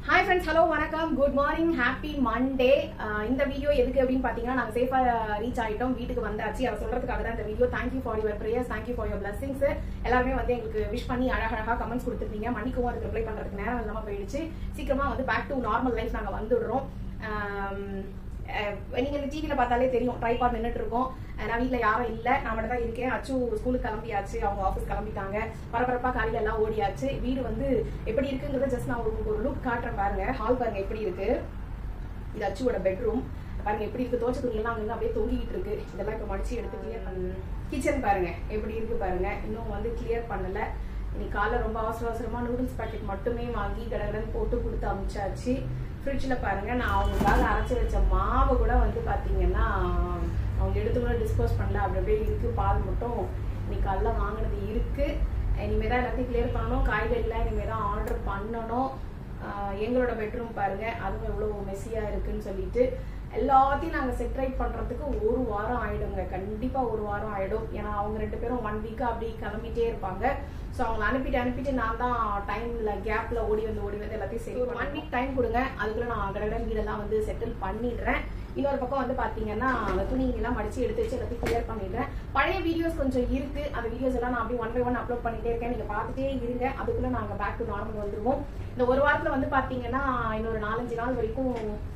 hi friends hello வணக்கம் good morning happy Monday இந்த video எதுக்கு அப்படின்னு பார்த்தீங்கன்னா நாங்கள் சேஃபாக ரீச் ஆகிட்டோம் வீட்டுக்கு வந்தாச்சு அதை சொல்றதுக்காக தான் இந்த video thank you for your prayers thank you for your blessings எல்லாருமே வந்து எங்களுக்கு விஷ் பண்ணி அழகழகாக கமெண்ட்ஸ் கொடுத்துருந்தீங்க மன்னிக்கவும் அதுக்கு ரிப்ளை பண்ணுறதுக்கு நேரம் இல்லாமல் போயிடுச்சு சீக்கிரமாக வந்து பேக் டு நார்மல் லைஃப் நாங்கள் வந்துடுறோம் ஆம், அஹ் நீங்க இந்த டிவில பார்த்தாலே தெரியும் ட்ரைபாட் நின்னுட்டு இருக்கோம் அஹ் நான் வீட்ல யாரும் இல்ல நான் மட்டும் தான் இருக்கேன் அச்சு ஸ்கூலுக்கு கிளம்பியாச்சு அவங்க ஆஃபீஸ் கிளம்பிட்டாங்க பரபரப்பா காலையில எல்லாம் ஓடியாச்சு வீடு வந்து எப்படி இருக்குங்கிறத ஜஸ்ட் நான் உங்களுக்கு ஒரு லுக் காட்டுறேன் பாருங்க ஹால் பாருங்க எப்படி இருக்கு இது அச்சுவோட பெட்ரூம் பாருங்க எப்படி இருக்கு தோச்ச துணி எல்லாம் அங்க அப்படியே தொங்கிட்டு இருக்கு இதெல்லாம் இப்ப மடிச்சு எடுத்து கிளியர் பண்ண கிச்சன் பாருங்க எப்படி இருக்கு பாருங்க இன்னும் வந்து கிளியர் பண்ணல இன்னைக்கு காலைல ரொம்ப அவசர அவசரமா நூடுல்ஸ் பாக்கெட் மட்டுமே வாங்கி கடகடன்னு போட்டு கொடுத்து அமிச்சாச்சு ஃப்ரிட்ஜில் பாருங்க நான் அவங்களுக்காக அரைச்சி வச்ச மாவை கூட வந்து பாத்தீங்கன்னா அவங்க எடுத்து கூட டிஸ்போஸ் பண்ணல அப்படி அப்படியே இருக்கு பால் மட்டும் இன்னைக்கு காலைல வாங்கினது இருக்கு இனிமே தான் எல்லாத்தையும் கிளியர் பண்ணணும் காய்கறிலாம் இனிமே தான் ஆர்டர் பண்ணணும் ஆஹ் எங்களோட பெட்ரூம் பாருங்க அதுவும் எவ்வளவு மெஸ்ஸியா இருக்குன்னு சொல்லிட்டு எல்லாத்தையும் நாங்க செட் ரைட் பண்றதுக்கு ஒரு வாரம் ஆயிடுங்க கண்டிப்பா ஒரு வாரம் ஆயிடும் ஏன்னா அவங்க ரெண்டு பேரும் ஒன் வீக்கா அப்படி கிளம்பிட்டே இருப்பாங்க ஸோ அவங்க அனுப்பிட்டு அனுப்பிட்டு நான் தான் டைம்ல கேப்ல ஓடி வந்து ஓடி வந்து எல்லாத்தையும் சரி ஒரு ஒன் வீக் டைம் கொடுங்க அதுக்குள்ள நான் கடகடன் வீடெல்லாம் வந்து செட்டில் பண்ணிடுறேன் இன்னொரு பக்கம் வந்து பாத்தீங்கன்னா அந்த துணி எல்லாம் மடிச்சு எடுத்து வச்சு எல்லாத்தையும் கிளியர் பண்ணிடுறேன் பழைய வீடியோஸ் கொஞ்சம் இருக்கு அந்த வீடியோஸ் எல்லாம் நான் அப்படியே ஒன் பை ஒன் அப்லோட் பண்ணிட்டே இருக்கேன் நீங்க பார்த்துட்டே இருங்க அதுக்குள்ள நாங்க பேக் டு நார்மல் வந்துருவோம் இந்த ஒரு வாரத்துல வந்து பாத்தீங்கன்னா இன்னொரு நாலஞ்சு நாள் வரைக்கும்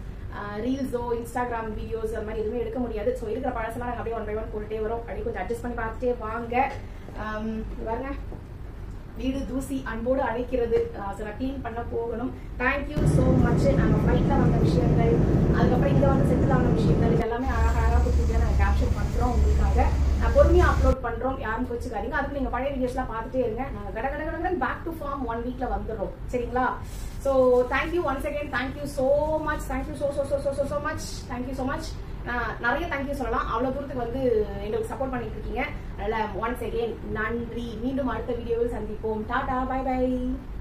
ரீல்ஸோ இன்ஸ்டாகிராம் வீடியோஸ் அது மாதிரி எதுவுமே எடுக்க முடியாது ஸோ இருக்கிற பழசெல்லாம் நாங்கள் அப்படியே ஒன் பை ஒன் போட்டுட்டே வரோம் அப்படியே கொஞ்சம் அட்ஜஸ்ட் பண்ணி பார்த்துட்டே வாங்க ஆம், இது பாருங்க வீடு தூசி அன்போடு அழைக்கிறது ஸோ நான் க்ளீன் பண்ண போகணும் தேங்க்யூ ஸோ மச் நாங்கள் ஃப்ளைட்டில் வந்த விஷயங்கள் அதுக்கப்புறம் இங்கே வந்து செட்டில் ஆன விஷயங்கள் இது எல்லாமே அழகாக கொடுத்துட்டு நாங்கள் கேப்சர் பண்ணுறோம் உங்களுக்காக நான் பொறுமையாக அப்லோட் பண்ணுறோம் யாரும் கோச்சுக்காதீங்க அதுக்கு நீங்கள் பழைய வீடியோஸ்லாம் பார்த்துட்டே இருங்க நாங்கள் கட கட கடகடன் பேக் டு ஃபார்ம் ஒன் வீக்கில் வந்துடுறோம் சரிங்களா so thank you once again thank you so much thank you so so so so so so much thank you so much நான் நிறைய தேங்க்யூ சொல்லலாம் அவ்வளோ தூரத்துக்கு வந்து எங்களுக்கு சப்போர்ட் பண்ணிட்டு இருக்கீங்க அதனால ஒன்ஸ் அகெயின் நன்றி மீண்டும் அடுத்த வீடியோவில் சந்திப்போம் டாடா பை பை